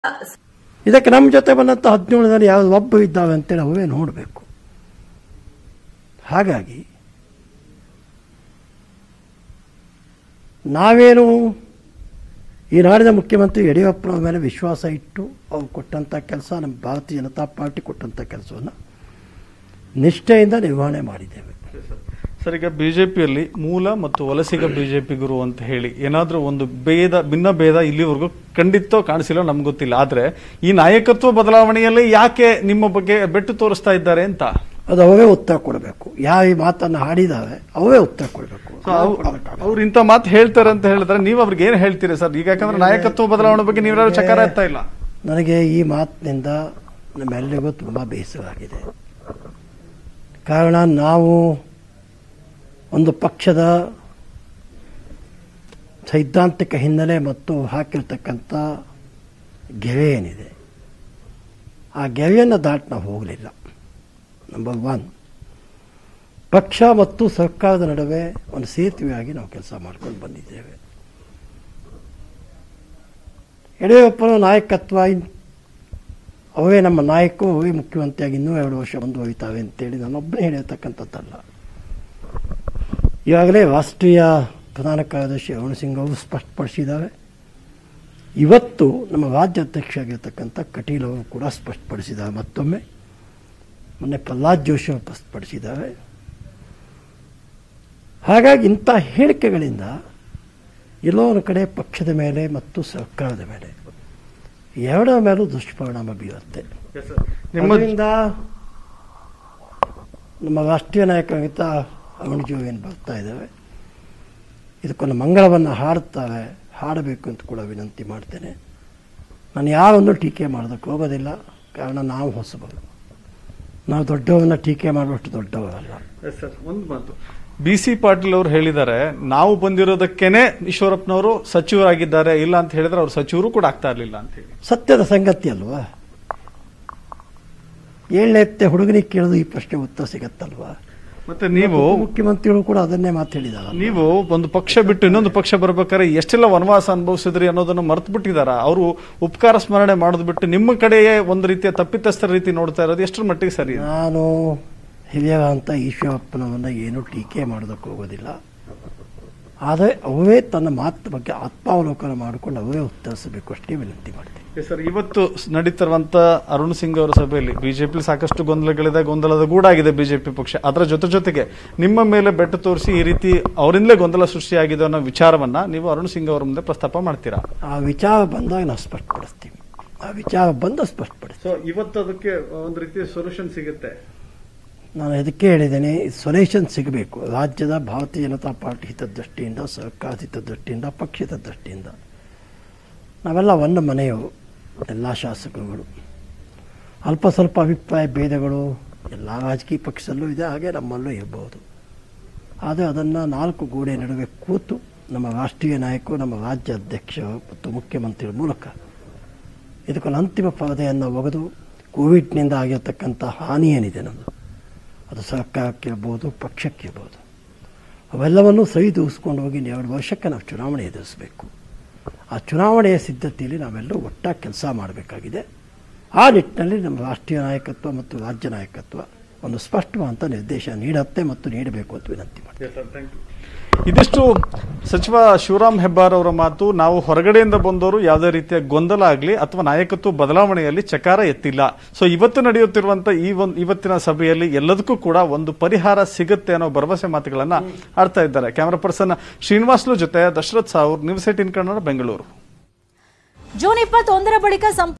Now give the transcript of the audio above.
ಇದಕ್ಕೆ ನಮ್ಮ ಜೊತೆ ಬಂದಂಥ ಹದಿನೇಳು ಜನ ಯಾವ್ದು ಒಬ್ಬ ಇದ್ದಾವೆ ಅಂತೇಳಿ ಅವೇ ನೋಡಬೇಕು ಹಾಗಾಗಿ ನಾವೇನು ಈ ನಾಡಿನ ಮುಖ್ಯಮಂತ್ರಿ ಯಡಿಯೂರಪ್ಪನವ್ರ ಮೇಲೆ ವಿಶ್ವಾಸ ಇಟ್ಟು ಅವ್ರು ಕೊಟ್ಟಂಥ ಕೆಲಸ ನಮ್ಮ ಭಾರತೀಯ ಜನತಾ ಪಾರ್ಟಿ ಕೊಟ್ಟಂಥ ಕೆಲಸವನ್ನು ನಿಷ್ಠೆಯಿಂದ ನಿರ್ವಹಣೆ ಮಾಡಿದ್ದೇವೆ ಸರ್ ಈಗ ಬಿಜೆಪಿಯಲ್ಲಿ ಮೂಲ ಮತ್ತು ವಲಸಿಗ ಬಿಜೆಪಿಗರು ಅಂತ ಹೇಳಿ ಏನಾದ್ರೂ ಒಂದು ಭೇದ ಭಿನ್ನ ಭೇದ ಇಲ್ಲಿವರೆಗೂ ಖಂಡಿತ ಕಾಣಿಸಿಲ್ಲ ನಮ್ಗೆ ಗೊತ್ತಿಲ್ಲ ಆದ್ರೆ ಈ ನಾಯಕತ್ವ ಬದಲಾವಣೆಯಲ್ಲಿ ಯಾಕೆ ನಿಮ್ಮ ಬಗ್ಗೆ ಬೆಟ್ಟು ತೋರಿಸ್ತಾ ಇದ್ದಾರೆ ಅಂತ ಅದು ಅವೇ ಉತ್ತರ ಕೊಡಬೇಕು ಯಾವ ಈ ಮಾತನ್ನು ಹಾಡಿದಾವೆ ಅವೇ ಉತ್ತರ ಕೊಡಬೇಕು ಅವ್ರು ಇಂಥ ಮಾತು ಹೇಳ್ತಾರೆ ಅಂತ ಹೇಳಿದ್ರೆ ನೀವು ಅವ್ರಿಗೆ ಏನ್ ಹೇಳ್ತೀರಿ ಸರ್ ಈಗ ಯಾಕಂದ್ರೆ ನಾಯಕತ್ವ ಬದಲಾವಣೆ ಬಗ್ಗೆ ನೀವು ಯಾರು ಚಕಾರ ಎತ್ತಾ ಇಲ್ಲ ನನಗೆ ಈ ಮಾತಿನಿಂದ ನಮ್ಮೆಲ್ಲರಿಗೂ ತುಂಬ ಬೇಸರವಾಗಿದೆ ಕಾರಣ ನಾವು ಒಂದು ಪಕ್ಷದ ಸೈದ್ಧಾಂತಿಕ ಹಿನ್ನೆಲೆ ಮತ್ತು ಹಾಕಿರ್ತಕ್ಕಂಥ ಗೆರೆ ಏನಿದೆ ಆ ಗೆರೆಯನ್ನು ದಾಟಿ ನಾವು ಹೋಗಲಿಲ್ಲ ನಂಬರ್ ಒನ್ ಪಕ್ಷ ಮತ್ತು ಸರ್ಕಾರದ ನಡುವೆ ಒಂದು ಸೇತುವೆಯಾಗಿ ನಾವು ಕೆಲಸ ಮಾಡ್ಕೊಂಡು ಬಂದಿದ್ದೇವೆ ಯಡಿಯೂರಪ್ಪನ ನಾಯಕತ್ವ ಇನ್- ಅವೇ ನಮ್ಮ ನಾಯಕರು ಅವೇ ಮುಖ್ಯಮಂತ್ರಿಯಾಗಿ ಇನ್ನೂ ಎರಡು ವರ್ಷ ಮುಂದುವರಿತಾವೆ ಅಂತೇಳಿ ನಾನೊಬ್ಬನೇ ಹೇಳಿರ್ತಕ್ಕಂಥದ್ದಲ್ಲ ಈಗಾಗಲೇ ರಾಷ್ಟ್ರೀಯ ಪ್ರಧಾನ ಕಾರ್ಯದರ್ಶಿ ಅರುಣ್ ಸಿಂಗ್ ಅವರು ಸ್ಪಷ್ಟಪಡಿಸಿದ್ದಾರೆ ಇವತ್ತು ನಮ್ಮ ರಾಜ್ಯ ಅಧ್ಯಕ್ಷ ಆಗಿರ್ತಕ್ಕಂಥ ಕಟೀಲ್ ಅವರು ಕೂಡ ಸ್ಪಷ್ಟಪಡಿಸಿದ್ದಾರೆ ಮತ್ತೊಮ್ಮೆ ಮೊನ್ನೆ ಪ್ರಹ್ಲಾದ್ ಜೋಶಿ ಅವರು ಸ್ಪಷ್ಟಪಡಿಸಿದ್ದಾರೆ ಹಾಗಾಗಿ ಇಂಥ ಹೇಳಿಕೆಗಳಿಂದ ಎಲ್ಲೋ ಒಂದು ಕಡೆ ಪಕ್ಷದ ಮೇಲೆ ಮತ್ತು ಸರ್ಕಾರದ ಮೇಲೆ ಎರಡರ ಮೇಲೂ ದುಷ್ಪರಿಣಾಮ ಬೀರುತ್ತೆ ನಿಮ್ಮ ಅದರಿಂದ ನಮ್ಮ ರಾಷ್ಟ್ರೀಯ ನಾಯಕರಾಗಿದ್ದ ಅರುಣ್ಜೀವ ಏನು ಬರ್ತಾ ಇದ್ದಾವೆ ಇದಕ್ಕೊಂದು ಮಂಗಳವನ್ನು ಹಾಡುತ್ತಾರೆ ಹಾಡಬೇಕು ಅಂತ ಕೂಡ ವಿನಂತಿ ಮಾಡ್ತೇನೆ ನಾನು ಯಾರನ್ನು ಟೀಕೆ ಮಾಡೋದಕ್ಕೆ ಹೋಗೋದಿಲ್ಲ ಕಾರಣ ನಾವು ಹೊಸಬರು ನಾವು ದೊಡ್ಡವರನ್ನ ಟೀಕೆ ಮಾಡುವಷ್ಟು ದೊಡ್ಡವರಲ್ಲ ಸರ್ ಒಂದು ಮಾತು ಬಿ ಸಿ ಪಾಟೀಲ್ ಅವರು ಹೇಳಿದ್ದಾರೆ ನಾವು ಬಂದಿರೋದಕ್ಕೇನೆ ಈಶ್ವರಪ್ಪನವರು ಸಚಿವರಾಗಿದ್ದಾರೆ ಇಲ್ಲ ಅಂತ ಹೇಳಿದ್ರೆ ಅವ್ರು ಸಚಿವರು ಕೂಡ ಆಗ್ತಾ ಇರ್ಲಿಲ್ಲ ಅಂತ ಹೇಳಿ ಸತ್ಯದ ಸಂಗತಿ ಅಲ್ವಾ ಏಳನೇ ಹುಡುಗನಿಗೆ ಕೇಳಿದ್ರು ಈ ಪ್ರಶ್ನೆ ಉತ್ತರ ಸಿಗತ್ತಲ್ವಾ ಮತ್ತೆ ನೀವು ಮುಖ್ಯಮಂತ್ರಿಗಳು ಕೂಡ ಅದನ್ನೇ ಮಾತು ಹೇಳಿದಾರಲ್ಲ ನೀವು ಒಂದು ಪಕ್ಷ ಬಿಟ್ಟು ಇನ್ನೊಂದು ಪಕ್ಷ ಬರ್ಬೇಕಾದ್ರೆ ಎಷ್ಟೆಲ್ಲ ವನವಾಸ ಅನುಭವಿಸಿದ್ರಿ ಅನ್ನೋದನ್ನು ಮರ್ತು ಬಿಟ್ಟಿದಾರ ಅವರು ಉಪಕಾರ ಸ್ಮರಣೆ ಮಾಡೋದು ಬಿಟ್ಟು ನಿಮ್ಮ ಕಡೆಯೇ ಒಂದು ರೀತಿಯ ತಪ್ಪಿತಸ್ಥರ ರೀತಿ ನೋಡ್ತಾ ಇರೋದು ಎಷ್ಟರ ಮಟ್ಟಿಗೆ ಸರಿ ಇದೆ? ನಾನು ಹಿರಿಯ ಅಂತ ಈಶ್ವರಪ್ಪನವನ್ನ ಏನು ಟೀಕೆ ಮಾಡೋದಕ್ಕೆ ಹೋಗೋದಿಲ್ಲ ಆದರೆ ಅವೇ ತನ್ನ ಮಾತು ಬಗ್ಗೆ ಆತ್ಮಾವಲೋಕನ ಮಾಡಿಕೊಂಡು ಅವೇ ಉತ್ತರಿಸಬೇಕು ಅಷ್ಟೇ ವಿನಂತಿ ಮಾಡ್ತೀನಿ ಸರ್ ಇವತ್ತು ನಡೀತಿರುವಂತ ಅರುಣ್ ಸಿಂಗ್ ಅವರ ಸಭೆಯಲ್ಲಿ ಬಿಜೆಪಿ ಸಾಕಷ್ಟು ಗೊಂದಲಗಳಿದೆ ಗೊಂದಲದ ಗೂಡಾಗಿದೆ ಬಿಜೆಪಿ ಪಕ್ಷ ಅದರ ಜೊತೆ ಜೊತೆಗೆ ನಿಮ್ಮ ಮೇಲೆ ಬೆಟ್ಟು ತೋರಿಸಿ ಈ ರೀತಿ ಅವರಿಂದಲೇ ಗೊಂದಲ ಸೃಷ್ಟಿಯಾಗಿದೆ ಅನ್ನೋ ವಿಚಾರವನ್ನ ನೀವು ಅರುಣ್ ಸಿಂಗ್ ಅವರ ಮುಂದೆ ಪ್ರಸ್ತಾಪ ಮಾಡ್ತೀರಾ ಆ ವಿಚಾರ ಬಂದಾಗ ನಾವು ಸ್ಪಷ್ಟಪಡಿಸ್ತೀವಿ ಆ ವಿಚಾರ ಬಂದ ಸ್ಪಷ್ಟಪಡಿಸ್ತೀವಿ ಸೊ ಇವತ್ತು ಅದಕ್ಕೆ ಒಂದು ರೀತಿಯ ಸೊಲ್ಯೂಷನ್ ಸಿಗುತ್ತೆ ನಾನು ಇದಕ್ಕೆ ಹೇಳಿದ್ದೇನೆ ಸೊಲ್ಯೂಷನ್ ಸಿಗಬೇಕು ರಾಜ್ಯದ ಭಾರತೀಯ ಜನತಾ ಪಾರ್ಟಿ ಹಿತದೃಷ್ಟಿಯಿಂದ ಸರ್ಕಾರದ ಹಿತದೃಷ್ಟಿಯಿಂದ ಪಕ್ಷದ ದೃಷ್ಟಿಯಿಂದ ನಾವೆಲ್ಲ ಒಂದು ಮನೆಯವರು ಎಲ್ಲ ಶಾಸಕರುಗಳು ಅಲ್ಪ ಸ್ವಲ್ಪ ಅಭಿಪ್ರಾಯ ಭೇದಗಳು ಎಲ್ಲ ರಾಜಕೀಯ ಪಕ್ಷದಲ್ಲೂ ಇದೆ ಹಾಗೆ ನಮ್ಮಲ್ಲೂ ಇರಬಹುದು ಆದರೆ ಅದನ್ನು ನಾಲ್ಕು ಗೋಡೆ ನಡುವೆ ಕೂತು ನಮ್ಮ ರಾಷ್ಟ್ರೀಯ ನಾಯಕರು ನಮ್ಮ ರಾಜ್ಯ ಅಧ್ಯಕ್ಷ ಮತ್ತು ಮುಖ್ಯಮಂತ್ರಿಗಳ ಮೂಲಕ ಇದಕ್ಕೊಂದು ಅಂತಿಮ ಪರದೆಯನ್ನು ಒಗೆದು ಕೋವಿಡ್ನಿಂದ ಆಗಿರತಕ್ಕಂಥ ಹಾನಿ ಏನಿದೆ ನಮ್ಮದು ಅದು ಸರ್ಕಾರಕ್ಕಿರ್ಬೋದು ಪಕ್ಷಕ್ಕಿರ್ಬೋದು ಅವೆಲ್ಲವನ್ನೂ ಸರಿದೂಗಿಸ್ಕೊಂಡು ಹೋಗಿ ಎರಡು ವರ್ಷಕ್ಕೆ ನಾವು ಚುನಾವಣೆ ಎದುರಿಸಬೇಕು ಆ ಚುನಾವಣೆಯ ಸಿದ್ಧತೆಯಲ್ಲಿ ನಾವೆಲ್ಲರೂ ಒಟ್ಟಾಗಿ ಕೆಲಸ ಮಾಡಬೇಕಾಗಿದೆ ಆ ನಿಟ್ಟಿನಲ್ಲಿ ನಮ್ಮ ರಾಷ್ಟ್ರೀಯ ನಾಯಕತ್ವ ಮತ್ತು ರಾಜ್ಯ ನಾಯಕತ್ವ ಒಂದು ಸ್ಪಷ್ಟವಾದಂಥ ನಿರ್ದೇಶ ನೀಡುತ್ತೆ ಮತ್ತು ನೀಡಬೇಕು ಅಂತ ವಿನಂತಿ ಮಾಡ್ತೀನಿ ಇದಿಷ್ಟು ಸಚಿವ ಶಿವರಾಮ್ ಹೆಬ್ಬಾರ್ ಅವರ ಮಾತು ನಾವು ಹೊರಗಡೆಯಿಂದ ಬಂದವರು ಯಾವುದೇ ರೀತಿಯ ಗೊಂದಲ ಆಗಲಿ ಅಥವಾ ನಾಯಕತ್ವ ಬದಲಾವಣೆಯಲ್ಲಿ ಚಕಾರ ಎತ್ತಿಲ್ಲ ಸೊ ಇವತ್ತು ನಡೆಯುತ್ತಿರುವಂತ ಈ ಒಂದು ಇವತ್ತಿನ ಸಭೆಯಲ್ಲಿ ಎಲ್ಲದಕ್ಕೂ ಕೂಡ ಒಂದು ಪರಿಹಾರ ಸಿಗುತ್ತೆ ಅನ್ನೋ ಭರವಸೆ ಮಾತುಗಳನ್ನ ಆಡ್ತಾ ಇದ್ದಾರೆ ಕ್ಯಾಮರಾ ಪರ್ಸನ್ ಶ್ರೀನಿವಾಸ್ಲು ಜೊತೆ Dasharath Savur news eighteen Kannada Bengaluru June ಇಪ್ಪತ್ತೊಂದರ ಬಳಿಕ ಸಂಪೂರ್ಣ